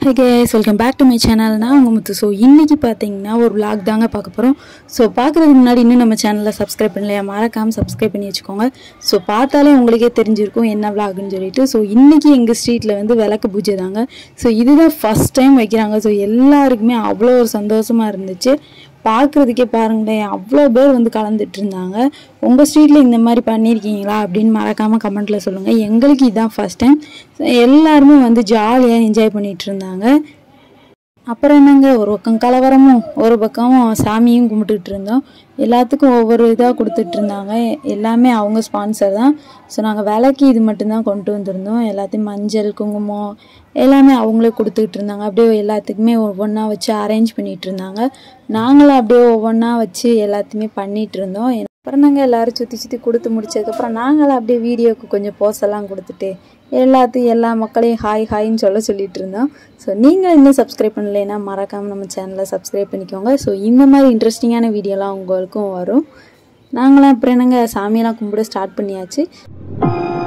hey guys welcome back to my channel நான் உங்கள் முத்து so இன்றைக்கி பார்த்தீங்கன்னா ஒரு vlog தாங்க பார்க்க போகிறோம் ஸோ பார்க்குறதுக்கு முன்னாடி இன்னும் நம்ம சேனலை சப்ஸ்கிரைப் பண்ணலையா மறக்காமல் சப்ஸ்கிரைப் பண்ணி வச்சுக்கோங்க ஸோ பார்த்தாலே உங்களுக்கே தெரிஞ்சிருக்கும் என்ன vlogன்னு சொல்லிட்டு ஸோ இன்றைக்கி எங்கள் ஸ்ட்ரீட்டில் வந்து விளக்கு பூஜை தாங்க ஸோ இதுதான் ஃபஸ்ட் டைம் வைக்கிறாங்க ஸோ எல்லாருக்குமே அவ்வளோ ஒரு சந்தோஷமாக இருந்துச்சு பார்க்குறதுக்கே பாருங்களேன் அவ்வளோ பேர் வந்து கலந்துட்டு இருந்தாங்க உங்கள் ஸ்ட்ரீட்டில் இந்த மாதிரி பண்ணியிருக்கீங்களா அப்படின்னு மறக்காமல் கமெண்ட்டில் சொல்லுங்கள் எங்களுக்கு இதுதான் ஃபஸ்ட் டைம் எல்லாருமே வந்து ஜாலியாக என்ஜாய் பண்ணிகிட்டு இருந்தாங்க அப்புறம் என்னங்க ஒரு பக்கம் கலவரமும் ஒரு பக்கம் சாமியும் கும்பிட்டுட்டு இருந்தோம் எல்லாத்துக்கும் ஒவ்வொரு இதாக கொடுத்துட்டு இருந்தாங்க எல்லாமே அவங்க ஸ்பான்சர் தான் ஸோ நாங்கள் விலைக்கு இது மட்டும்தான் கொண்டு வந்திருந்தோம் எல்லாத்தையும் மஞ்சள் குங்குமம் எல்லாமே அவங்களே கொடுத்துக்கிட்டு இருந்தாங்க அப்படியே எல்லாத்துக்குமே ஒவ்வொன்றா வச்சு அரேஞ்ச் பண்ணிட்டு இருந்தாங்க நாங்களும் அப்படியே ஒவ்வொன்றா வச்சு எல்லாத்தையுமே பண்ணிட்டு இருந்தோம் அப்புறம் நாங்கள் எல்லாரும் சுற்றி சுற்றி கொடுத்து முடிச்சதுக்கப்புறம் நாங்களும் அப்படியே வீடியோக்கு கொஞ்சம் போஸெல்லாம் கொடுத்துட்டு எல்லாத்தையும் எல்லா மக்களையும் ஹாய் ஹாய்ன்னு சொல்ல சொல்லிட்டு இருந்தோம் ஸோ நீங்கள் இன்னும் சப்ஸ்கிரைப் பண்ணலைன்னா மறக்காமல் நம்ம சேனலை சப்ஸ்கிரைப் பண்ணிக்கோங்க ஸோ இந்த மாதிரி இன்ட்ரெஸ்டிங்கான வீடியோலாம் உங்களுக்கும் வரும் நாங்களாம் அப்புறம் என்னங்க சாமியெல்லாம் கும்பிட ஸ்டார்ட் பண்ணியாச்சு